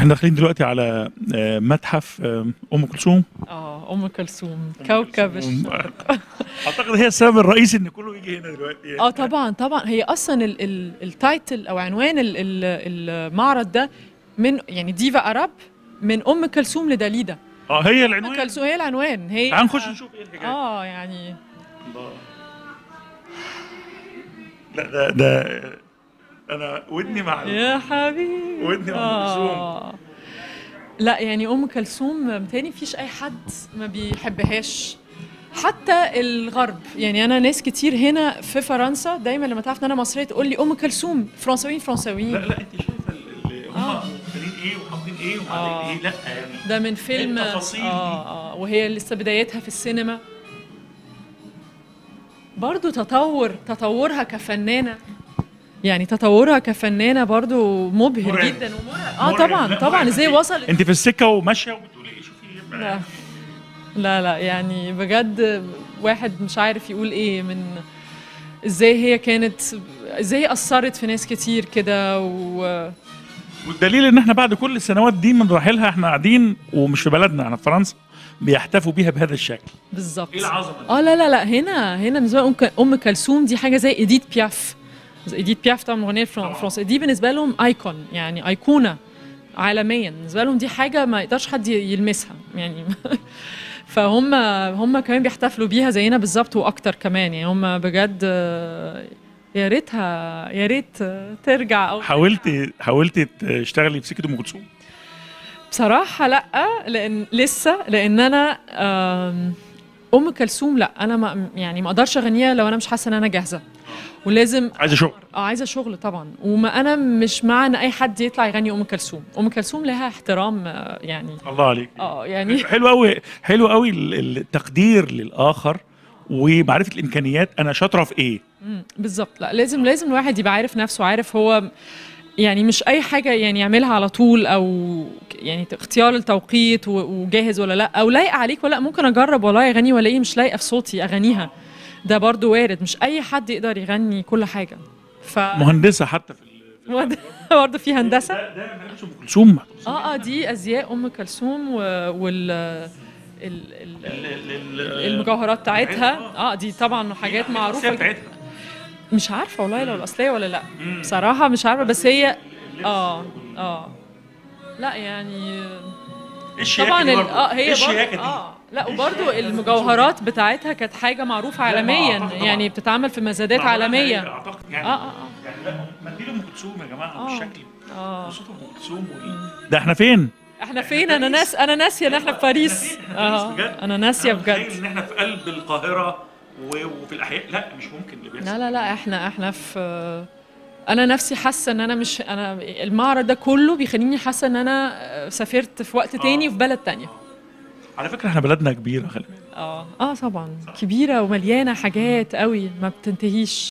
احنا داخلين دلوقتي على آه، متحف آه، ام كلثوم اه ام كلثوم كوكب الشرق اعتقد هي السبب الرئيسي ان كله يجي هنا دلوقتي يعني. اه طبعا طبعا هي اصلا ال- ال- التايتل او عنوان ال- ال- المعرض ده من يعني ديفا اراب من ام كلثوم لداليدا اه هي ام العنوان كلثوم هي العنوان هي تعال نخش نشوف ايه الحكايه اه يعني الله. لا ده ده انا ودني مع يا حبيبي ودني أم كلثوم. لا يعني ام كلثوم تاني فيش اي حد ما بيحبهاش حتى الغرب يعني انا ناس كتير هنا في فرنسا دايما لما تعرف ان انا مصريه تقول لي ام كلثوم فرنساويين لا فرنساويين لا انت شايفه اللي هم آه. مختارين ايه وحاطين ايه آه. وبعدين ايه لا يعني ده من فيلم التفاصيل دي. اه اه وهي لسه بدايتها في السينما برضو تطور تطورها كفنانة يعني تطورها كفنانة برضو مبهر مرعب. جدا ومرعب اه مرعب. طبعا لا، طبعا مرعب. ازاي انت- وصلت انت في السكه وماشيه وبتقولي ايه شوفي لا لا لا يعني بجد واحد مش عارف يقول ايه من ازاي هي كانت ازاي هي اثرت في ناس كتير كده و والدليل ان احنا بعد كل السنوات دي من رحيلها احنا قاعدين ومش في بلدنا احنا في فرنسا بيحتفوا بيها بهذا الشكل بالظبط ايه العظمه دي؟ اه لا لا لا هنا هنا بالنسبه لهم ك- ام كلثوم دي حاجه زي ايديت بياف زي ايديت بياف طبعا مغنيه طبعاً. فرنسا دي بالنسبه لهم ايكون يعني ايقونه عالميا بالنسبه لهم دي حاجه ما يقدرش حد ي- يلمسها يعني فهم هم كمان بيحتفلوا بيها زينا بالظبط واكتر كمان يعني هم بجد آه، يا ريتها يا ريت آه، ترجع او حاولتي حاولتي تشتغلي في سكه ام كلثوم بصراحة لا لأن لسه لأن أنا آم، أم كلثوم لا أنا ما يعني ما أقدرش أغنيها لو أنا مش حاسة إن أنا جاهزة ولازم عايزه شغل اه عايزة شغل طبعا وما أنا مش مع إن أي حد يطلع يغني أم كلثوم أم كلثوم لها احترام آه، يعني الله عليك اه يعني حلو قوي حلو قوي ال- التقدير للاخر ومعرفه الامكانيات انا شاطره في ايه مم، بالظبط لا لازم لازم الواحد يبقى عارف نفسه عارف هو يعني مش اي حاجه يعني يعملها على طول او ك- يعني اختيار التوقيت و- وجاهز ولا لا او لايقه عليك ولا لأ، ممكن اجرب والله اغني والاقي مش لايقه في صوتي اغنيها ده برضو وارد مش اي حد يقدر يغني كل حاجه ف مهندسه حتى في ال- برضه في هندسه ده ده ملابس ام كلثوم اه اه دي ازياء ام كلثوم و- وال ال- ال- المجوهرات بتاعتها اه دي طبعا حاجات معروفه جداً. بتاعتها مش عارفه والله لو الاصليه ولا لا بصراحه مش عارفه بس هي اه اه لا يعني ايه الشياكة طبعا دي ال- برضه؟ اه ايه هي الشياكه برضه دي اه لا وبرضه المجوهرات بتاعتها كانت حاجه معروفه عالميا أعتقد طبعاً. يعني بتتعمل في مزادات معمولة عالميه اعتقد يعني اه اه اه يعني لا منديل ام كلثوم يا جماعه آه. بالشكل اه صوت ام كلثوم وال- ده احنا فين؟ احنا فين انا ناس انا ناسيه ان احنا في باريس اه انا ناسيه بجد ان احنا في قلب القاهره و- وفي الاحياء لا مش ممكن اللي بيحصل لا لا لا احنا احنا في انا نفسي حاسه ان انا مش انا المعرض ده كله بيخليني حاسه ان انا سافرت في وقت تاني في بلد تانية على فكره احنا بلدنا كبيره خلي بالك اه اه طبعا كبيره ومليانه حاجات قوي ما بتنتهيش